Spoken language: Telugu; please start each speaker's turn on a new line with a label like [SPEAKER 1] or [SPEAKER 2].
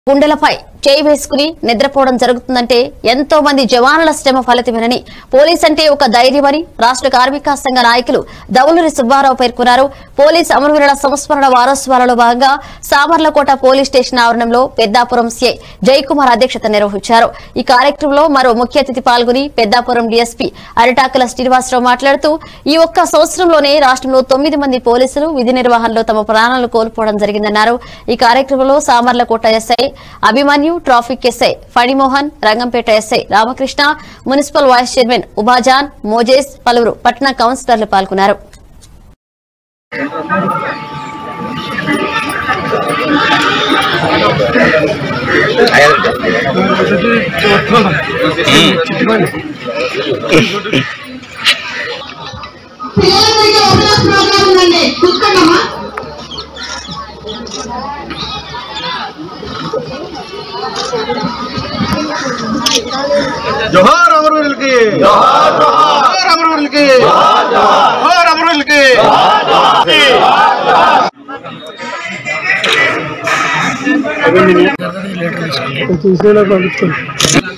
[SPEAKER 1] గుండెలపై చేయి వేసుకుని నిద్రపోవడం జరుగుతుందంటే ఎంతో మంది జవానుల శ్రమ ఫలితమేనని పోలీస్ అంటే ఒక ధైర్యమని రాష్ట్ర కార్మిక సంఘ నాయకులు దౌలూరి సుబ్బారావు పేర్కొన్నారు పోలీస్ అమరవీరుల సంస్మరణ వారోత్సవాలలో భాగంగా సామర్లకోట పోలీస్ స్టేషన్ ఆవరణంలో పెద్దాపురం సీఐ జయకుమార్ అధ్యక్షత నిర్వహించారు ఈ కార్యక్రమంలో మరో ముఖ్య అతిథి పాల్గొని పెద్దాపురం డీఎస్పీ అరిటాకుల శ్రీనివాసరావు మాట్లాడుతూ ఈ ఒక్క సంవత్సరంలోనే రాష్ట్రంలో తొమ్మిది మంది పోలీసులు విధి నిర్వహణలో తమ ప్రాణాలు కోల్పోవడం జరిగిందన్నారు ఈ కార్యక్రమంలో Samarlakota SI Abhimanyu traffic SI Phanimohan Rangampeta SI Ramakrishna municipal vice chairman ఉబాజాన్ మోజేస్ పలువురు పట్టణ కౌన్సిలర్లు పాల్గొన్నారు
[SPEAKER 2] పిల్లలకి అవేర్నెస్ ప్రోగ్రామ్ ఉందండి చూసుకోండమ్మా
[SPEAKER 3] జోహార్ అమరవీరులకి జోహార్ అమరవీరులకి జోహార్ అమరవీరులకి
[SPEAKER 4] చూసేలా పంపించుకోండి